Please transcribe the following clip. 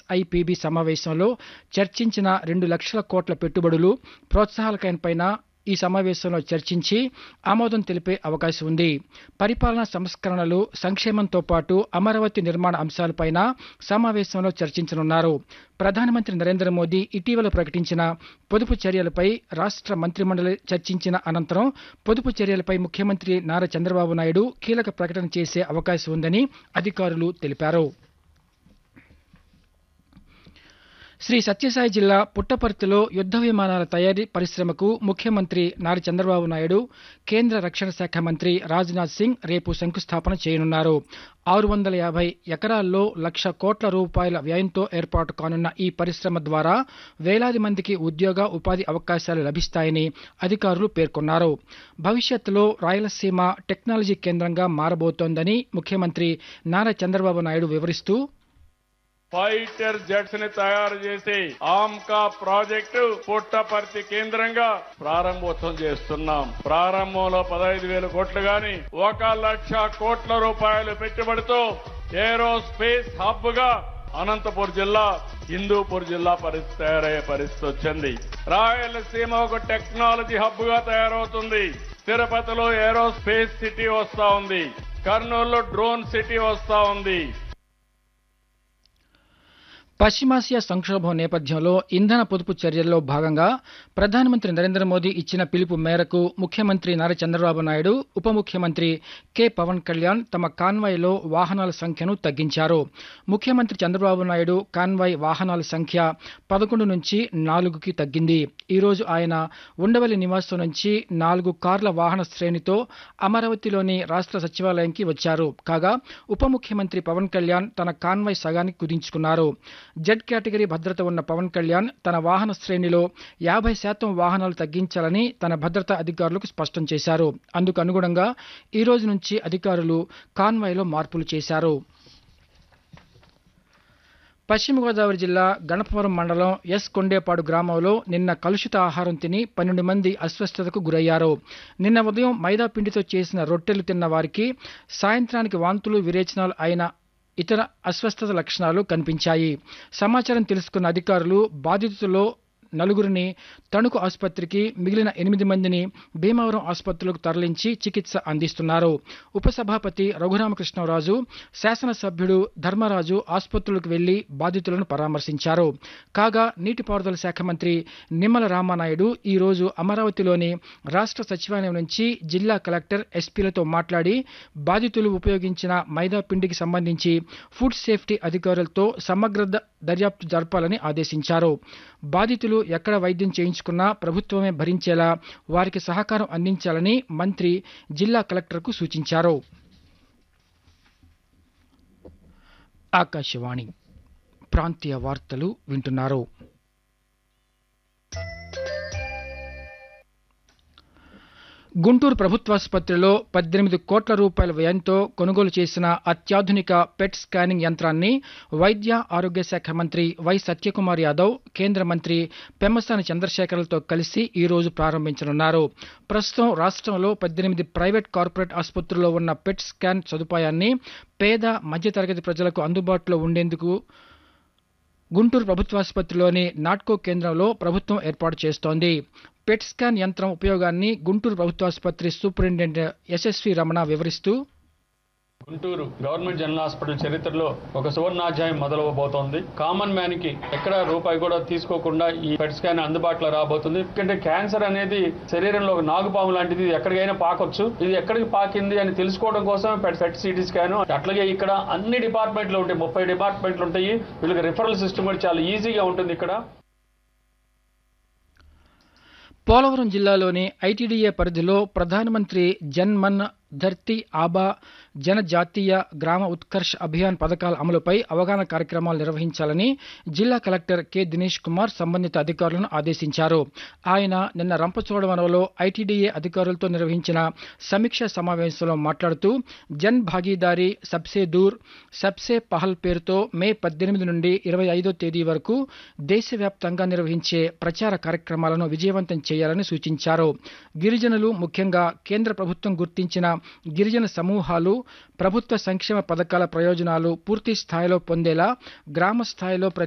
SIPB సమావేశంలో చర్చించిన రెండు లక్షల కోట్ల పెట్టుబడులు ప్రోత్సాహకాలపైన ఈ సమావేశంలో చర్చించి ఆమోదం తెలిపే అవకాశం ఉంది పరిపాలనా సంస్కరణలు సంక్షేమంతో పాటు అమరావతి నిర్మాణ అంశాలపైన సమావేశంలో చర్చించనున్నారు ప్రధానమంత్రి నరేంద్ర మోదీ ఇటీవల ప్రకటించిన పొదుపు చర్యలపై రాష్ట్ర మంత్రిమండలి చర్చించిన అనంతరం పొదుపు చర్యలపై ముఖ్యమంత్రి నారా చంద్రబాబు నాయుడు కీలక ప్రకటన చేసే అవకాశం ఉందని అధికారులు తెలిపారు శ్రీ సత్యసాయి జిల్లా పుట్టపర్తిలో యుద్ధ విమానాల తయారీ పరిశ్రమకు ముఖ్యమంత్రి నారా చంద్రబాబు నాయుడు కేంద్ర రక్షణ శాఖ మంత్రి రాజ్నాథ్ సింగ్ రేపు శంకుస్థాపన చేయనున్నారు ఆరు వందల యాభై ఎకరాల్లో లక్ష కోట్ల రూపాయల వ్యయంతో ఏర్పాటు కానున్న ఈ పరిశ్రమ ద్వారా వేలాది మందికి ఉద్యోగ ఉపాధి అవకాశాలు లభిస్తాయని అధికారులు పేర్కొన్నారు భవిష్యత్తులో రాయలసీమ టెక్నాలజీ కేంద్రంగా మారబోతోందని ముఖ్యమంత్రి నారా చంద్రబాబు నాయుడు వివరిస్తూ ఫైటర్ జెట్స్ ని తయారు చేసి ఆమ్కా ప్రాజెక్టు పుట్టపర్తి కేంద్రంగా ప్రారంభోత్సవం చేస్తున్నాం ప్రారంభంలో పదహైదు వేల కోట్లు గాని ఒక లక్ష కోట్ల రూపాయలు పెట్టుబడితో ఏరోస్పేస్ హబ్ గా అనంతపూర్ జిల్లా హిందూపూర్ జిల్లా పరిస్థితి తయారయ్యే పరిస్థితి వచ్చింది రాయలసీమ ఒక టెక్నాలజీ హబ్ గా తయారవుతుంది తిరుపతిలో ఏరోస్పేస్ సిటీ వస్తా ఉంది కర్నూలులో డ్రోన్ సిటీ వస్తా ఉంది పశ్చిమాసియా సంక్షోభం నేపథ్యంలో ఇంధన పొదుపు చర్యల్లో భాగంగా ప్రధానమంత్రి నరేంద్ర మోదీ ఇచ్చిన పిలుపు మేరకు ముఖ్యమంత్రి నారా చంద్రబాబు నాయుడు ఉప ముఖ్యమంత్రి కె పవన్ కళ్యాణ్ తమ కాన్వాయ్లో వాహనాల సంఖ్యను తగ్గించారు ముఖ్యమంత్రి చంద్రబాబు నాయుడు కాన్వాయ్ వాహనాల సంఖ్య పదకొండు నుంచి నాలుగుకి తగ్గింది ఈ రోజు ఆయన ఉండవల్లి నివాసం నుంచి నాలుగు కార్ల వాహన శ్రేణితో అమరావతిలోని రాష్ట్ర సచివాలయంకి వచ్చారు కాగా ఉప ముఖ్యమంత్రి పవన్ కళ్యాణ్ తన కాన్వాయ్ సగానికి కుదించుకున్నారు జెడ్ కేటగిరీ భద్రత ఉన్న పవన్ కళ్యాణ్ తన వాహన శ్రేణిలో యాభై శాతం వాహనాలు తగ్గించాలని తన భద్రతా అధికారులకు స్పష్టం చేశారు అందుకు అనుగుణంగా ఈ రోజు నుంచి అధికారులు కాన్వాయ్లో మార్పులు చేశారు పశ్చిమ గోదావరి జిల్లా గణపవరం మండలం ఎస్ కొండేపాడు గ్రామంలో నిన్న కలుషిత ఆహారం తిని పన్నెండు మంది అస్వస్థతకు గురయ్యారు నిన్న ఉదయం మైదా పిండితో చేసిన రొట్టెలు తిన్న వారికి సాయంత్రానికి వాంతులు విరేచనాలు అయిన ఇతర అస్వస్థత లక్షణాలు కనిపించాయి సమాచారం తెలుసుకున్న అధికారులు బాధితుల్లో నలుగురిని తణుకు ఆసుపత్రికి మిగిలిన ఎనిమిది మందిని భీమవరం ఆసుపత్రులకు తరలించి చికిత్స అందిస్తున్నారు ఉపసభాపతి రఘురామకృష్ణరాజు శాసనసభ్యుడు ధర్మరాజు ఆసుపత్రులకు వెళ్లి బాధితులను పరామర్శించారు కాగా నీటిపారుదల శాఖ మంత్రి నిమ్మల రామానాయుడు ఈ రోజు అమరావతిలోని రాష్ట్ర సచివాలయం నుంచి జిల్లా కలెక్టర్ ఎస్పీలతో మాట్లాడి బాధితులు ఉపయోగించిన మైదా పిండికి సంబంధించి ఫుడ్ సేఫ్టీ అధికారులతో సమగ్ర ద- దర్యాప్తు జరపాలని ఆదేశించారు బాధితులు ఎక్కడ వైద్యం చేయించుకున్నా ప్రభుత్వమే భరించేలా వారికి సహకారం అందించాలని మంత్రి జిల్లా కలెక్టర్కు సూచించారు ఆకాశవాణి ప్రాంతీయ వార్తలు వింటున్నారు గుంటూరు ప్రభుత్వాసుపత్రిలో పద్దెనిమిది కోట్ల రూపాయల వ్యయంతో కొనుగోలు చేసిన అత్యాధునిక పెట్ స్కానింగ్ యంత్రాన్ని వైద్య ఆరోగ్య శాఖ మంత్రి వై సత్యకుమార్ యాదవ్ కేంద్ర మంత్రి పెమ్మసాని చంద్రశేఖర్లతో కలిసి ఈ రోజు ప్రారంభించనున్నారు ప్రస్తుతం రాష్ట్రంలో పద్దెనిమిది ప్రైవేట్ కార్పొరేట్ ఆసుపత్రుల్లో ఉన్న పెట్ స్కాన్ సదుపాయాన్ని పేద మధ్యతరగతి ప్రజలకు అందుబాటులో ఉండేందుకు గుంటూరు ప్రభుత్వాసుపత్రిలోని నాట్కో కేంద్రంలో ప్రభుత్వం ఏర్పాటు చేస్తోంది పెట్ స్కాన్ యంత్రం ఉపయోగాన్ని గుంటూరు ప్రభుత్వాసుపత్రి సూపరింటెండెంట్ యశస్వి రమణ వివరిస్తూ గుంటూరు గవర్నమెంట్ జనరల్ హాస్పిటల్ చరిత్రలో ఒక సువర్ణాధ్యాయం మొదలవబోతోంది కామన్ మ్యాన్ కి ఎక్కడ రూపాయి కూడా తీసుకోకుండా ఈ పెట్ స్కాన్ అందుబాటులో రాబోతుంది ఎందుకంటే క్యాన్సర్ అనేది శరీరంలో ఒక నాగుపాము లాంటిది ఇది ఎక్కడికైనా పాకొచ్చు ఇది ఎక్కడికి పాకింది అని తెలుసుకోవడం కోసం పెట్ పెట్ సిటీ స్కాన్ అట్లాగే ఇక్కడ అన్ని డిపార్ట్మెంట్లు ఉంటాయి ముప్పై డిపార్ట్మెంట్లు ఉంటాయి వీళ్ళకి రిఫరల్ సిస్టమ్ కూడా చాలా ఈజీగా ఉంటుంది ఇక్కడ పోలవరం జిల్లాలోని ఐటీడీఏ పరిధిలో ప్రధానమంత్రి జన్ మన్ ధర్తీ ఆబా జనజాతీయ గ్రామ ఉత్కర్ష్ అభియాన్ పథకాల అమలుపై అవగాహన కార్యక్రమాలు నిర్వహించాలని జిల్లా కలెక్టర్ కె దినేష్ కుమార్ సంబంధిత అధికారులను ఆదేశించారు ఆయన నిన్న రంపచోడవరంలో ఐటీడీఏ అధికారులతో నిర్వహించిన సమీక్ష సమావేశంలో మాట్లాడుతూ జన్ భాగీదారీ సబ్సే దూర్ సబ్సే పహల్ పేరుతో మే పద్దెనిమిది నుండి ఇరవై ఐదో తేదీ వరకు దేశవ్యాప్తంగా నిర్వహించే ప్రచార కార్యక్రమాలను విజయవంతం చేయాలని సూచించారు గిరిజనులు ముఖ్యంగా కేంద్ర ప్రభుత్వం గుర్తించిన గిరిజన సమూహాలు ప్రభుత్వ సంక్షేమ పథకాల ప్రయోజనాలు పూర్తి స్థాయిలో పొందేలా గ్రామ స్థాయిలో